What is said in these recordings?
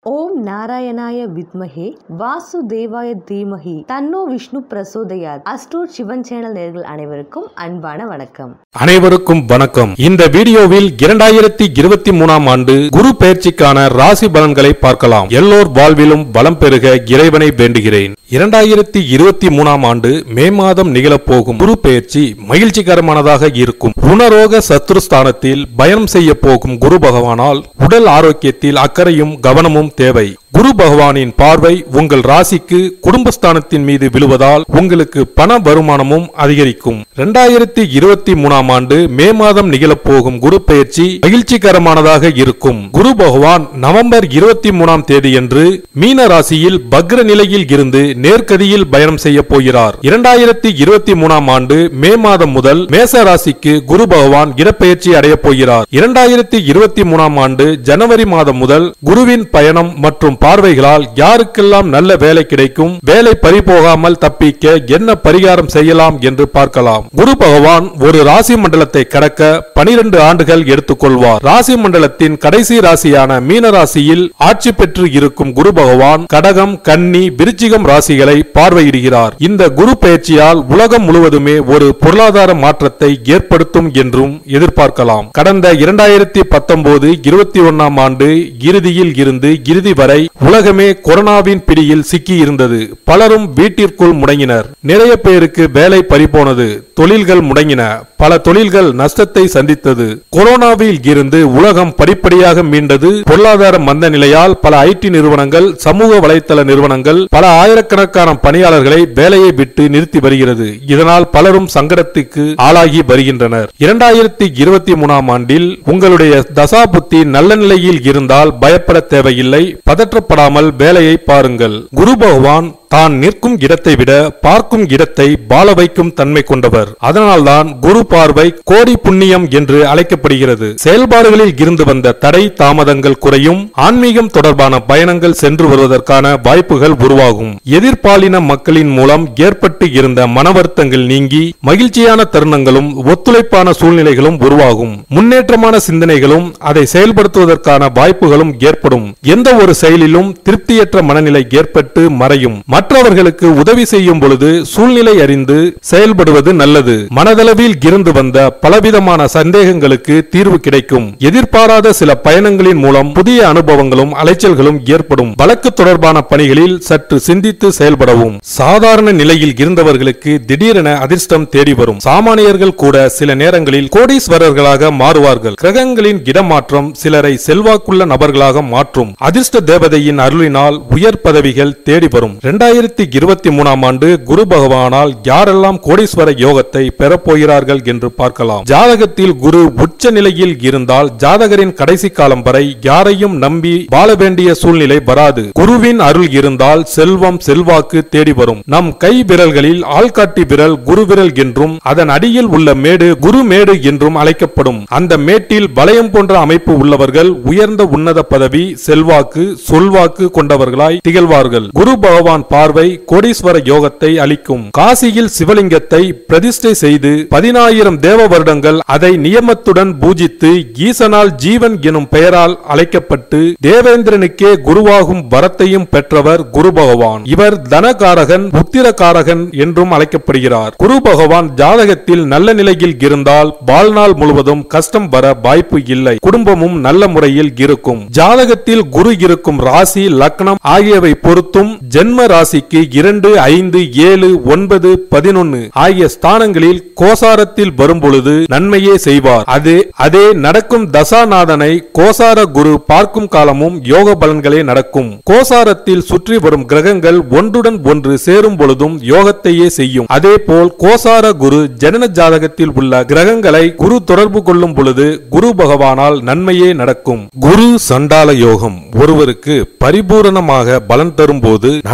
ஓம் நாராயணாய வித்மஹே வாசுதேவாய தீமஹி தன்னோ விஷ்ணு பிரசோதயாத் அஸ்ட்ரோட் சிவன் சேனல் நேர்கள் அனைவருக்கும் அன்பான வணக்கம் அனைவருக்கும் வணக்கம் இந்த வீடியோவில் இரண்டாயிரத்தி இருபத்தி மூணாம் ஆண்டு குரு பயிற்சிக்கான ராசி பலன்களை பார்க்கலாம் எல்லோர் வாழ்விலும் வளம் பெருக இறைவனை வேண்டுகிறேன் இரண்டாயிரத்தி இருபத்தி மூணாம் ஆண்டு மே மாதம் நிகழப்போகும் குரு பயிற்சி மகிழ்ச்சிகரமானதாக இருக்கும் ருணரோக சத்ருஸ்தானத்தில் பயணம் செய்ய போகும் குரு பகவானால் உடல் ஆரோக்கியத்தில் அக்கறையும் கவனமும் தேவை குரு பகவானின் பார்வை உங்கள் ராசிக்கு குடும்பஸ்தானத்தின் மீது விழுவதால் உங்களுக்கு பண வருமானமும் அதிகரிக்கும் இரண்டாயிரத்தி இருபத்தி மூணாம் ஆண்டு மே மாதம் நிகழப்போகும் குரு பயிற்சி மகிழ்ச்சிகரமானதாக இருக்கும் குரு பகவான் நவம்பர் இருபத்தி மூணாம் தேதியன்று மீன ராசியில் பக்ர நிலையில் இருந்து நேர்கதியில் பயணம் செய்ய போகிறார் இரண்டாயிரத்தி இருபத்தி மூணாம் ஆண்டு மே மாதம் முதல் மேச ராசிக்கு குரு பகவான் இடப்பெயர்ச்சி அடையப் போகிறார் இரண்டாயிரத்தி இருபத்தி மூணாம் ஆண்டு ஜனவரி மாதம் முதல் குருவின் பயணம் மற்றும் பார்வைகளால் யாருக்கெல்லாம் நல்ல வேலை கிடைக்கும் வேலை பறிபோகாமல் தப்பிக்க என்ன பரிகாரம் செய்யலாம் என்று பார்க்கலாம் குரு பகவான் ஒரு ராசி மண்டலத்தை கடக்க பனிரெண்டு ஆண்டுகள் எடுத்துக்கொள்வார் ராசி மண்டலத்தின் கடைசி ராசியான மீன ராசியில் ஆட்சி பெற்று இருக்கும் குரு பகவான் கடகம் கன்னி விருச்சிகம் ராசிகளை பார்வையிடுகிறார் இந்த குரு பயிற்சியால் உலகம் முழுவதுமே ஒரு பொருளாதார மாற்றத்தை ஏற்படுத்தும் என்றும் எதிர்பார்க்கலாம் கடந்த இரண்டாயிரத்தி பத்தொன்பது இருபத்தி ஒன்னாம் ஆண்டு இறுதியில் இருந்து இறுதி வரை உலகமே கொரோனாவின் பிடியில் சிக்கி இருந்தது பலரும் வீட்டிற்குள் முடங்கினர் நிறைய பேருக்கு வேலை பறிபோனது தொழில்கள் முடங்கின பல தொழில்கள் நஷ்டத்தை சந்தித்தது கொரோனாவில் இருந்து உலகம் படிப்படியாக மீண்டது பொருளாதார மந்த நிலையால் பல ஐடி நிறுவனங்கள் சமூக வலைத்தள நிறுவனங்கள் பல ஆயிரக்கணக்கான பணியாளர்களை வேலையை விட்டு நிறுத்தி வருகிறது இதனால் பலரும் சங்கடத்துக்கு ஆளாகி வருகின்றனர் இரண்டாயிரத்தி இருபத்தி மூணாம் ஆண்டில் உங்களுடைய தசாபுத்தி நல்ல நிலையில் இருந்தால் பயப்பட தேவையில்லை பதற்றப்படாமல் வேலையை பாருங்கள் குரு பகவான் தான் நிற்கும் இடத்தை விட பார்க்கும் இடத்தை பால வைக்கும் தன்மை கொண்டவர் அதனால்தான் குரு பார்வை கோடி புண்ணியம் என்று அழைக்கப்படுகிறது செயல்பாடுகளில் இருந்து வந்த தடை தாமதங்கள் குறையும் ஆன்மீகம் தொடர்பான பயணங்கள் சென்று வருவதற்கான வாய்ப்புகள் உருவாகும் எதிர்பாலின மக்களின் மூலம் ஏற்பட்டு இருந்த மனவருத்தங்கள் நீங்கி மகிழ்ச்சியான தருணங்களும் ஒத்துழைப்பான சூழ்நிலைகளும் உருவாகும் முன்னேற்றமான சிந்தனைகளும் அதை செயல்படுத்துவதற்கான வாய்ப்புகளும் ஏற்படும் எந்த ஒரு செயலிலும் திருப்தியற்ற மனநிலை ஏற்பட்டு மறையும் மற்றவர்களுக்கு உதவி செய்யும் பொழுது சூழ்நிலை அறிந்து செயல்படுவது நல்லது மனதளவில் இருந்து வந்த பலவிதமான சந்தேகங்களுக்கு தீர்வு கிடைக்கும் எதிர்பாராத சில பயணங்களின் மூலம் புதிய அனுபவங்களும் அலைச்சல்களும் ஏற்படும் வழக்கு தொடர்பான பணிகளில் சற்று சிந்தித்து செயல்படவும் சாதாரண நிலையில் இருந்தவர்களுக்கு திடீரென அதிர்ஷ்டம் தேடி வரும் சாமானியர்கள் கூட சில நேரங்களில் கோடீஸ்வரர்களாக மாறுவார்கள் கிரகங்களின் இடமாற்றம் சிலரை செல்வாக்குள்ள நபர்களாக மாற்றும் அதிர்ஷ்ட தேவதையின் அருளினால் உயர் பதவிகள் தேடி வரும் இரண்டாயிரத்தி இருபத்தி மூணாம் ஆண்டு குரு பகவானால் யாரெல்லாம் கோடீஸ்வர யோகத்தை பெறப்போகிறார்கள் என்று பார்க்கலாம் ஜாதகத்தில் குரு உச்ச நிலையில் இருந்தால் ஜாதகரின் கடைசி காலம் வரை யாரையும் நம்பி வாழ வேண்டிய சூழ்நிலை வராது குருவின் அருள் இருந்தால் செல்வம் செல்வாக்கு தேடி வரும் நம் கை விரல்களில் ஆள்காட்டி விரல் குரு விரல் என்றும் அதன் அடியில் உள்ள மேடு குரு மேடு என்றும் அழைக்கப்படும் அந்த மேட்டில் வளையம் போன்ற அமைப்பு உள்ளவர்கள் உயர்ந்த உன்னத பதவி செல்வாக்கு சொல்வாக்கு கொண்டவர்களாய் திகழ்வார்கள் குரு பகவான் பார்வை கோடீஸ்வர யோகத்தை அளிக்கும் காசியில் சிவலிங்கத்தை பிரதிஷ்டை செய்து பதினாயிரம் தேவ வருடங்கள் அதை நியமத்துடன் பூஜித்து ஈசனால் ஜீவன் எனும் பெயரால் அழைக்கப்பட்டு தேவேந்திரனுக்கே குருவாகும் வரத்தையும் பெற்றவர் குரு பகவான் இவர் தனகாரகன் உத்திரகாரகன் என்றும் அழைக்கப்படுகிறார் குரு பகவான் ஜாதகத்தில் நல்ல நிலையில் இருந்தால் வாழ்நாள் முழுவதும் கஷ்டம் வர வாய்ப்பு இல்லை குடும்பமும் நல்ல முறையில் இருக்கும் ஜாதகத்தில் குரு இருக்கும் ராசி லக்னம் ஆகியவை பொறுத்தும் ஜென்ம ராசிக்கு இரண்டு ஐந்து ஏழு ஒன்பது பதினொன்னு ஆகிய ஸ்தானங்களில் கோசாரத்தில் வரும் பொழுது நன்மையே செய்வார் அது அதே நடக்கும் தசாநாதனை கோசார குரு பார்க்கும் காலமும் யோக பலன்களே நடக்கும் கோசாரத்தில் சுற்றி வரும் கிரகங்கள் ஒன்றுடன் ஒன்று சேரும் பொழுதும் யோகத்தையே செய்யும் அதே போல் கோசார குரு ஜனன ஜாதகத்தில் உள்ள கிரகங்களை குரு தொடர்பு கொள்ளும் பொழுது குரு பகவானால் நன்மையே நடக்கும் குரு சண்டால யோகம் ஒருவருக்கு பரிபூரணமாக பலன் தரும் போது நடக்குமா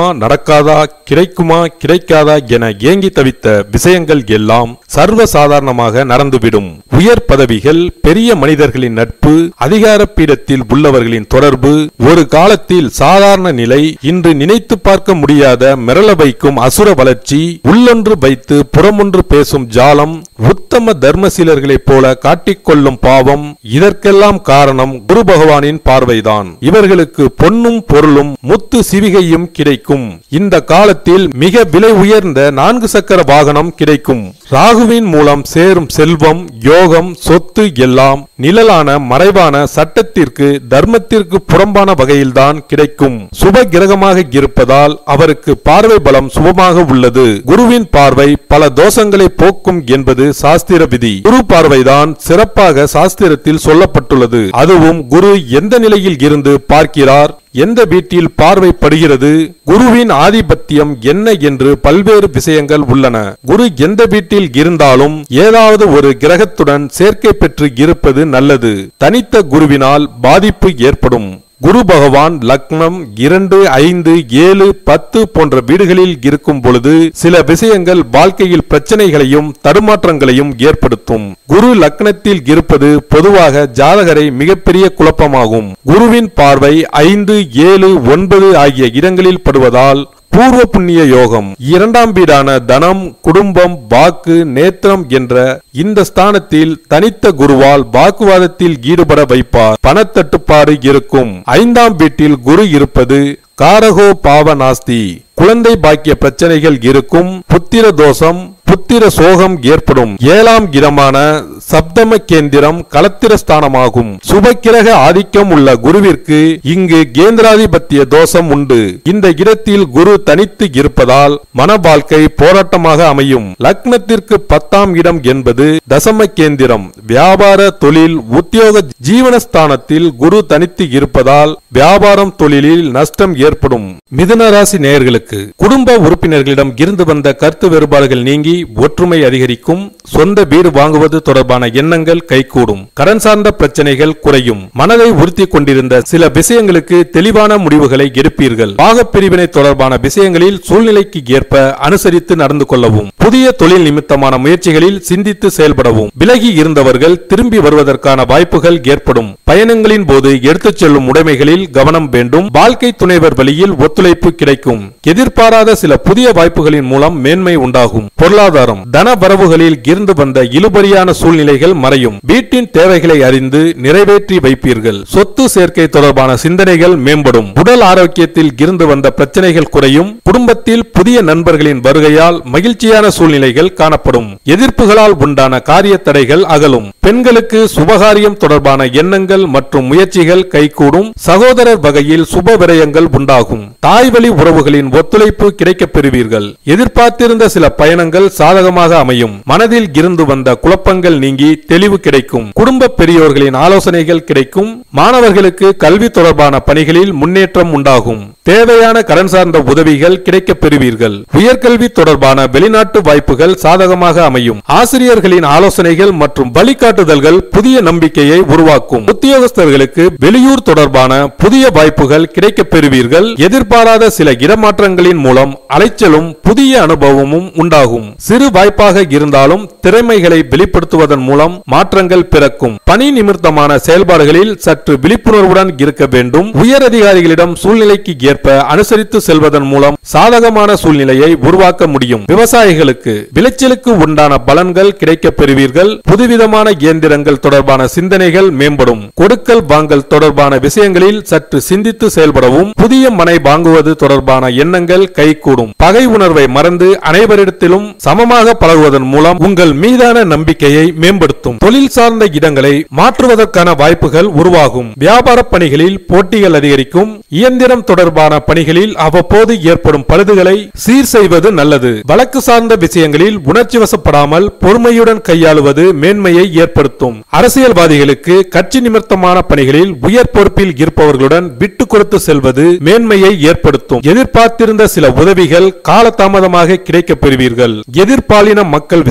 நடக்குமா நடக்காதா கிடைக்குமா கிடைக்காதா என ஏங்கி தவித்த விஷயங்கள் எல்லாம் சர்வ சாதாரணமாக நடந்துவிடும் உயர் பதவிகள் பெரிய மனிதர்களின் நட்பு அதிகார பீடத்தில் உள்ளவர்களின் தொடர்பு ஒரு காலத்தில் சாதாரண நிலை இன்று நினைத்து பார்க்க முடியாத மிரள வைக்கும் அசுர வளர்ச்சி உள்ளொன்று வைத்து புறமொன்று பேசும் ஜாலம் உத்தம தர்மசீலர்களைப் போல காட்டிக்கொள்ளும் பாவம் இதற்கெல்லாம் காரணம் குரு பகவானின் பார்வைதான் இவர்களுக்கு பொன்னும் பொருளும் முத்து சிவிகையும் கிடைக்கும் இந்த காலத்தில் மிக விலை உயர்ந்த நான்கு சக்கர வாகனம் கிடைக்கும் ராகுவின் மூலம் சேரும் செல்வம் யோகம் சொத்து எல்லாம் நிழலான மறைவான சட்டத்திற்கு தர்மத்திற்கு புறம்பான வகையில்தான் கிடைக்கும் சுப கிரகமாக இருப்பதால் அவருக்கு பார்வை பலம் சுபமாக உள்ளது குருவின் பார்வை பல தோஷங்களை போக்கும் என்பது சாஸ்திர விதி குரு பார்வைதான் சிறப்பாக சாஸ்திரத்தில் சொல்லப்பட்டுள்ளது அதுவும் குரு எந்த நிலையில் இருந்து பார்க்கிறார் எந்த வீட்டில் பார்வைப்படுகிறது குருவின் ஆதிபத்தியம் என்ன என்று பல்வேறு விஷயங்கள் உள்ளன குரு எந்த வீட்டில் இருந்தாலும் ஏதாவது ஒரு கிரகத்துடன் சேர்க்கை பெற்று இருப்பது நல்லது தனித்த குருவினால் பாதிப்பு ஏற்படும் குரு பகவான் லக்னம் இரண்டு ஐந்து ஏழு பத்து போன்ற வீடுகளில் இருக்கும் பொழுது சில விஷயங்கள் வாழ்க்கையில் பிரச்சனைகளையும் தடுமாற்றங்களையும் ஏற்படுத்தும் குரு லக்னத்தில் இருப்பது பொதுவாக ஜாதகரை மிகப்பெரிய குழப்பமாகும் குருவின் பார்வை ஐந்து ஏழு ஒன்பது ஆகிய இடங்களில் படுவதால் பூர்வ புண்ணிய யோகம் இரண்டாம் வீடான தனம் குடும்பம் வாக்கு நேத்திரம் என்ற இந்த ஸ்தானத்தில் தனித்த குருவால் வாக்குவாதத்தில் ஈடுபட வைப்பார் பணத்தட்டுப்பாடு இருக்கும் ஐந்தாம் வீட்டில் குரு இருப்பது காரகோ பாவ நாஸ்தி குழந்தை பாக்கிய பிரச்சனைகள் இருக்கும் புத்திர தோஷம் புத்திர சோகம் ஏற்படும் ஏழாம் இடமான சப்தம கேந்திரம் களத்திர ஸ்தானமாகும் சுபக்கிரக ஆதிக்கம் உள்ள குருவிற்கு இங்கு கேந்திராதிபத்திய தோஷம் உண்டு இந்த இடத்தில் குரு தனித்து இருப்பதால் மன வாழ்க்கை போராட்டமாக அமையும் லக்னத்திற்கு பத்தாம் இடம் என்பது தசம கேந்திரம் வியாபார தொழில் உத்தியோக ஜீவனஸ்தானத்தில் குரு தனித்து இருப்பதால் வியாபாரம் தொழிலில் நஷ்டம் ஏற்படும் மிதுன ராசி நேயர்களுக்கு குடும்ப உறுப்பினர்களிடம் இருந்து வந்த கருத்து வேறுபாடுகள் நீங்கி ஒற்றுமை அதிகரிக்கும் சொந்த வீடு வாங்குவது தொடர்பான எண்ணங்கள் கைகூடும் கடன் சார்ந்த பிரச்சனைகள் குறையும் மனதை உறுத்தி கொண்டிருந்த சில விஷயங்களுக்கு தெளிவான முடிவுகளை எடுப்பீர்கள் பாகப்பிரிவினை தொடர்பான விஷயங்களில் சூழ்நிலைக்கு ஏற்ப அனுசரித்து நடந்து கொள்ளவும் புதிய தொழில் நிமித்தமான முயற்சிகளில் சிந்தித்து செயல்படவும் விலகி இருந்தவர்கள் திரும்பி வருவதற்கான வாய்ப்புகள் ஏற்படும் பயணங்களின் போது எடுத்துச் செல்லும் உடைமைகளில் கவனம் வேண்டும் வாழ்க்கை துணைவர் வழியில் ஒத்துழைப்பு கிடைக்கும் எதிர்பாராத சில புதிய வாய்ப்புகளின் மூலம் மேன்மை உண்டாகும் பொருளாதாரம் தன வரவுகளில் இருந்து வந்த இழுபறியான சூழ்நிலைகள் மறையும் வீட்டின் தேவைகளை அறிந்து நிறைவேற்றி வைப்பீர்கள் சொத்து சேர்க்கை தொடர்பான சிந்தனைகள் மேம்படும் உடல் ஆரோக்கியத்தில் இருந்து வந்த பிரச்சனைகள் குறையும் குடும்பத்தில் புதிய நண்பர்களின் வருகையால் மகிழ்ச்சியான சூழ்நிலைகள் காணப்படும் எதிர்ப்புகளால் உண்டான காரிய தடைகள் அகலும் பெண்களுக்கு சுபகாரியம் தொடர்பான எண்ணங்கள் மற்றும் முயற்சிகள் கைகூடும் சகோதரர் வகையில் சுப விரயங்கள் உண்டாகும் தாய்வழி உறவுகளின் ஒத்துழைப்பு கிடைக்கப் பெறுவீர்கள் எதிர்பார்த்திருந்த சில பயணங்கள் சாதகமாக அமையும் மனதில் இருந்து வந்த குழப்பங்கள் நீங்கி தெளிவு கிடைக்கும் குடும்ப பெரியோர்களின் ஆலோசனைகள் கிடைக்கும் மாணவர்களுக்கு கல்வி தொடர்பான பணிகளில் முன்னேற்றம் உண்டாகும் தேவையான கடன் சார்ந்த உதவிகள் கிடைக்கப் பெறுவீர்கள் உயர்கல்வி தொடர்பான வெளிநாட்டு வாய்ப்புகள் சாதகமாக அமையும் ஆசிரியர்களின் ஆலோசனைகள் மற்றும் வழிகாட்டுதல்கள் புதிய நம்பிக்கையை உருவாக்கும் உத்தியோகஸ்தர்களுக்கு வெளியூர் தொடர்பான புதிய வாய்ப்புகள் கிடைக்கப் பெறுவீர்கள் எதிர்பாராத சில இடமாற்றங்களின் மூலம் அலைச்சலும் புதிய அனுபவமும் உண்டாகும் சிறு வாய்ப்பாக இருந்தாலும் திறமைகளை வெளிப்படுத்துவதன் மூலம் மாற்றங்கள் பிறக்கும் பணி நிமித்தமான செயல்பாடுகளில் சற்று விழிப்புணர்வுடன் இருக்க வேண்டும் உயர் அதிகாரிகளிடம் சூழ்நிலைக்கு ஏற்ப அனுசரித்து செல்வதன் மூலம் சாதகமான சூழ்நிலையை உருவாக்க முடியும் விவசாயிகளுக்கு விளைச்சலுக்கு உண்டான பலன்கள் கிடைக்கப் பெறுவீர்கள் புதுவிதமான இயந்திரங்கள் தொடர்பான சிந்தனைகள் மேம்படும் கொடுக்கல் வாங்கல் தொடர்பான விஷயங்களில் சற்று சிந்தித்து செயல்படவும் புதிய மனை வாங்குவது தொடர்பான எண்ணங்கள் கைகூடும் பகை உணர்வை மறந்து அனைவரிடத்திலும் சமமாக பழகுவதன் மூலம் உங்கள் மீதான நம்பிக்கையை மேம்படுத்தும் தொழில் சார்ந்த இடங்களை மாற்றுவதற்கான வாய்ப்புகள் உருவாகும் வியாபார பணிகளில் போட்டிகள் அதிகரிக்கும் இயந்திரம் தொடர்பான பணிகளில் அவ்வப்போது ஏற்படும் பழுதுகளை சீர் செய்வது நல்லது வழக்கு சார்ந்த விஷயங்களில் உணர்ச்சி வசப்படாமல் பொறுமையுடன் கையாளுவது மேன்மையை ஏற்படுத்தும் அரசியல்வாதிகளுக்கு கட்சி நிமித்தமான பணிகளில் உயர் பொறுப்பில் இருப்பவர்களுடன் விட்டு கொடுத்து செல்வது மேன்மையை ஏற்படுத்தும் எதிர்பார்த்திருந்த சில உதவிகள் காலதாமதமாக கிடைக்கப் பெறுவீர்கள் எதிர்பாலின மக்கள் விஷயத்தில்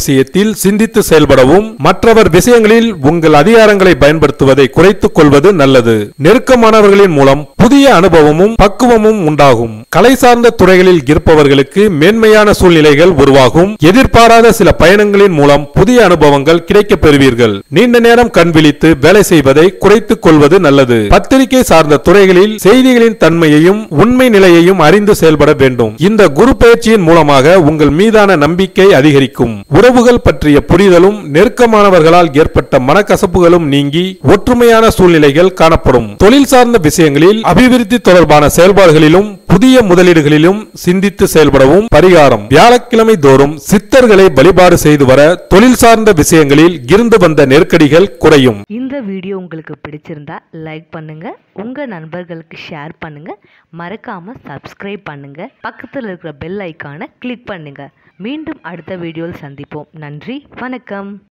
விஷயங்களில் சிந்தித்து செயல்படவும் மற்றவர் விஷயங்களில் உங்கள் அதிகாரங்களை பயன்படுத்துவதை குறைத்துக் கொள்வது நல்லது நெருக்கமானவர்களின் மூலம் புதிய அனுபவமும் பக்குவமும் உண்டாகும் கலை சார்ந்த துறைகளில் இருப்பவர்களுக்கு மேன்மையான சூழ்நிலைகள் உருவாகும் எதிர்பாராத சில பயணங்களின் மூலம் புதிய அனுபவங்கள் கிடைக்கப் பெறுவீர்கள் நீண்ட நேரம் கண் விழித்து வேலை செய்வதை குறைத்துக் கொள்வது நல்லது பத்திரிகை சார்ந்த துறைகளில் செய்திகளின் தன்மையையும் உண்மை நிலையையும் அறிந்து செயல்பட வேண்டும் இந்த குரு பயிற்சியின் மூலமாக உங்கள் மீதான நம்பிக்கை அதிகரிக்கும் உறவுகள் பற்றிய புரிதலும் நெருக்கமானவர்களால் ஏற்பட்ட மனக்கசப்புகளும் நீங்கி ஒற்றுமையான சூழ்நிலைகள் காணப்படும் தொழில் சார்ந்த விஷயங்களில் அபிவிருத்தி தொடர்பான செயல்பாடுகளிலும் புதிய முதலீடுகளிலும் சிந்தித்து செயல்படவும் பரிகாரம் வியாழக்கிழமை தோறும் சித்தர்களை வழிபாடு செய்து வர தொழில் சார்ந்த விஷயங்களில் இருந்து வந்த நெருக்கடிகள் குறையும் இந்த வீடியோ உங்களுக்கு பிடிச்சிருந்தா லைக் பண்ணுங்க உங்க நண்பர்களுக்கு ஷேர் பண்ணுங்க மறக்காம சப்ஸ்கிரைப் பண்ணுங்க பக்கத்தில் இருக்கிற பெல் ஐக்கானை கிளிக் பண்ணுங்க மீண்டும் அடுத்த வீடியோவில் சந்திப்போம் நன்றி வணக்கம்